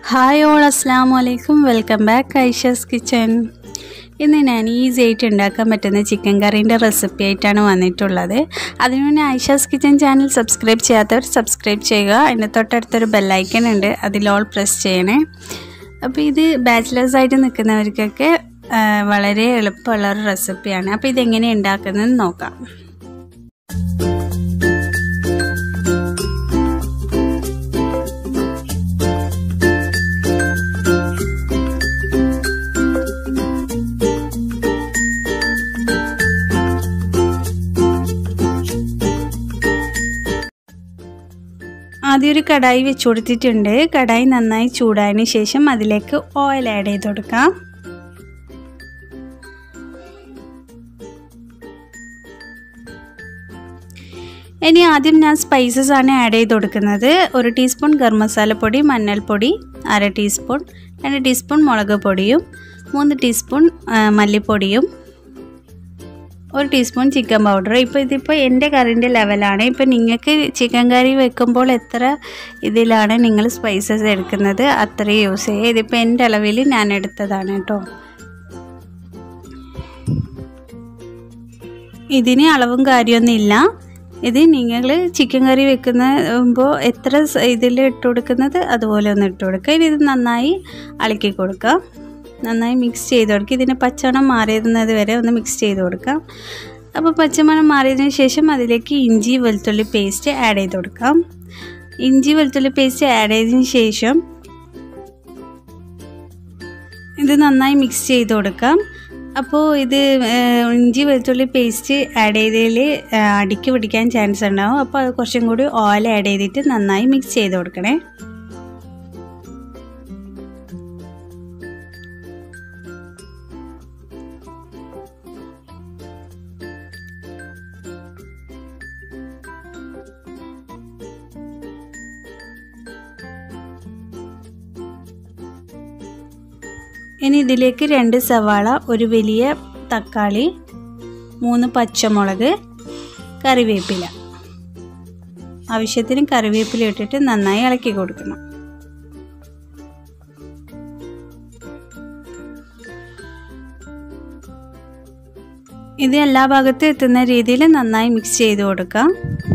hi all അസ്സാം വലൈക്കും welcome back ഐഷസ് kitchen ഇന്ന് ഞാൻ ഈസി ആയിട്ട് ഉണ്ടാക്കാൻ പറ്റുന്ന ചിക്കൻ കറീൻ്റെ റെസിപ്പി ആയിട്ടാണ് വന്നിട്ടുള്ളത് അതിനു മുന്നേ ഐഷാസ് കിച്ചൻ ചാനൽ സബ്സ്ക്രൈബ് ചെയ്യാത്തവർ സബ്സ്ക്രൈബ് ചെയ്യുക അതിൻ്റെ തൊട്ടടുത്തൊരു ബെല്ലൈക്കൺ ഉണ്ട് അതിൽ ഓൾ പ്രസ് ചെയ്യണേ അപ്പോൾ ഇത് ബാച്ചിലേഴ്സ് ആയിട്ട് നിൽക്കുന്നവർക്കൊക്കെ ആ, വളരെ എളുപ്പമുള്ള ഒരു റെസിപ്പിയാണ് അപ്പോൾ ഇതെങ്ങനെ ഉണ്ടാക്കുന്നതെന്ന് നോക്കാം ആദ്യം ഒരു കടായി വെച്ച് കൊടുത്തിട്ടുണ്ട് കടായി നന്നായി ചൂടായതിന് ശേഷം അതിലേക്ക് ഓയിൽ ആഡ് ചെയ്ത് കൊടുക്കാം ഇനി ആദ്യം ഞാൻ സ്പൈസസ് ആണ് ആഡ് ചെയ്ത് കൊടുക്കുന്നത് ഒരു ടീസ്പൂൺ ഗരം മസാലപ്പൊടി മഞ്ഞൾപ്പൊടി അര ടീസ്പൂൺ രണ്ട് ടീസ്പൂൺ മുളക് പൊടിയും മൂന്ന് ടീസ്പൂൺ മല്ലിപ്പൊടിയും ഒരു ടീസ്പൂൺ ചിക്കൻ പൗഡർ ഇപ്പോൾ ഇതിപ്പോൾ എൻ്റെ കറിൻ്റെ ലെവലാണ് ഇപ്പോൾ നിങ്ങൾക്ക് ചിക്കൻ കറി വെക്കുമ്പോൾ എത്ര ഇതിലാണ് നിങ്ങൾ സ്പൈസസ് എടുക്കുന്നത് അത്രയും യൂസ് ചെയ്യുക ഇതിപ്പോൾ എൻ്റെ അളവിൽ ഞാൻ എടുത്തതാണ് കേട്ടോ ഇതിന് അളവും കാര്യമൊന്നുമില്ല ഇത് നിങ്ങൾ ചിക്കൻ കറി വെക്കുമ്പോൾ എത്ര ഇതിൽ ഇട്ട് കൊടുക്കുന്നത് അതുപോലെ ഒന്ന് ഇട്ട് കൊടുക്കുക ഇനി ഇത് നന്നായി ഇളക്കി കൊടുക്കുക നന്നായി മിക്സ് ചെയ്ത് കൊടുക്കുക ഇതിന് പച്ചമണം മാറിയിരുന്നത് വരെ ഒന്ന് മിക്സ് ചെയ്ത് കൊടുക്കാം അപ്പോൾ പച്ചമണം മാറിയതിന് ശേഷം അതിലേക്ക് ഇഞ്ചി വെളുത്തുള്ളി പേസ്റ്റ് ആഡ് ചെയ്ത് കൊടുക്കാം ഇഞ്ചി വെളുത്തുള്ളി പേസ്റ്റ് ആഡ് ചെയ്തതിന് ശേഷം ഇത് നന്നായി മിക്സ് ചെയ്ത് കൊടുക്കാം അപ്പോൾ ഇത് ഇഞ്ചി വെളുത്തുള്ളി പേസ്റ്റ് ആഡ് ചെയ്തതിൽ അടിക്ക് പിടിക്കാൻ ചാൻസ് ഉണ്ടാവും അപ്പോൾ അത് കുറച്ചും കൂടി ഓയിൽ ആഡ് ചെയ്തിട്ട് നന്നായി മിക്സ് ചെയ്ത് കൊടുക്കണേ ഇനി ഇതിലേക്ക് രണ്ട് സവാള ഒരു വലിയ തക്കാളി മൂന്ന് പച്ചമുളക് കറിവേപ്പില ആവശ്യത്തിന് കറിവേപ്പില ഇട്ടിട്ട് നന്നായി ഇളക്കി കൊടുക്കണം ഇത് എല്ലാ ഭാഗത്തും എത്തുന്ന രീതിയിൽ നന്നായി മിക്സ് ചെയ്ത് കൊടുക്കാം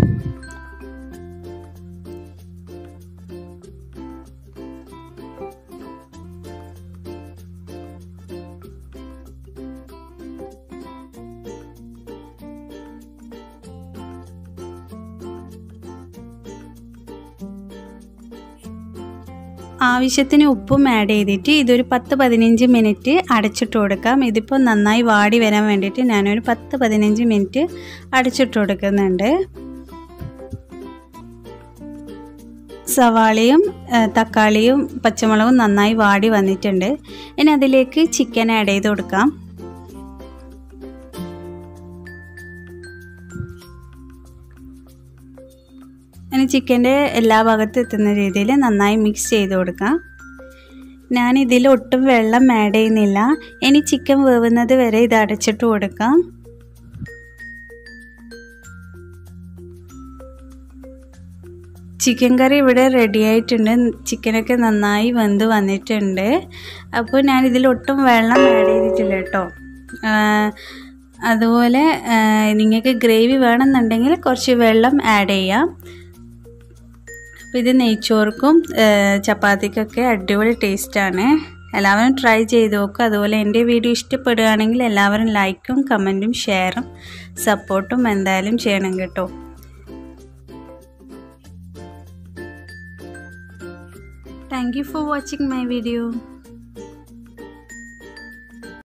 ആവശ്യത്തിന് ഉപ്പും ആഡ് ചെയ്തിട്ട് ഇതൊരു പത്ത് പതിനഞ്ച് മിനിറ്റ് അടച്ചിട്ട് കൊടുക്കാം ഇതിപ്പോൾ നന്നായി വാടി വരാൻ വേണ്ടിയിട്ട് ഞാനൊരു പത്ത് പതിനഞ്ച് മിനിറ്റ് അടച്ചിട്ട് കൊടുക്കുന്നുണ്ട് സവാളയും തക്കാളിയും പച്ചമുളകും നന്നായി വാടി വന്നിട്ടുണ്ട് ഇനി അതിലേക്ക് ചിക്കൻ ആഡ് ചെയ്ത് കൊടുക്കാം ഇനി ചിക്കൻ്റെ എല്ലാ ഭാഗത്തും എത്തുന്ന രീതിയിൽ നന്നായി മിക്സ് ചെയ്ത് കൊടുക്കാം ഞാൻ ഇതിൽ ഒട്ടും വെള്ളം ആഡ് ചെയ്യുന്നില്ല ഇനി ചിക്കൻ വേവുന്നത് വരെ ഇത് അടച്ചിട്ട് കൊടുക്കാം ചിക്കൻ കറി ഇവിടെ റെഡി ആയിട്ടുണ്ട് ചിക്കനൊക്കെ നന്നായി വെന്ത് വന്നിട്ടുണ്ട് അപ്പോൾ ഞാൻ ഇതിൽ ഒട്ടും വെള്ളം ആഡ് ചെയ്തിട്ടില്ല കേട്ടോ അതുപോലെ നിങ്ങൾക്ക് ഗ്രേവി വേണമെന്നുണ്ടെങ്കിൽ കുറച്ച് വെള്ളം ആഡ് ചെയ്യാം അപ്പോൾ ഇത് നെയ്ച്ചോർക്കും ചപ്പാത്തിക്കൊക്കെ അടിപൊളി ടേസ്റ്റാണ് എല്ലാവരും ട്രൈ ചെയ്ത് നോക്കുക അതുപോലെ എൻ്റെ വീഡിയോ ഇഷ്ടപ്പെടുകയാണെങ്കിൽ എല്ലാവരും ലൈക്കും കമൻറ്റും ഷെയറും സപ്പോർട്ടും എന്തായാലും ചെയ്യണം കേട്ടോ thank you for watching my video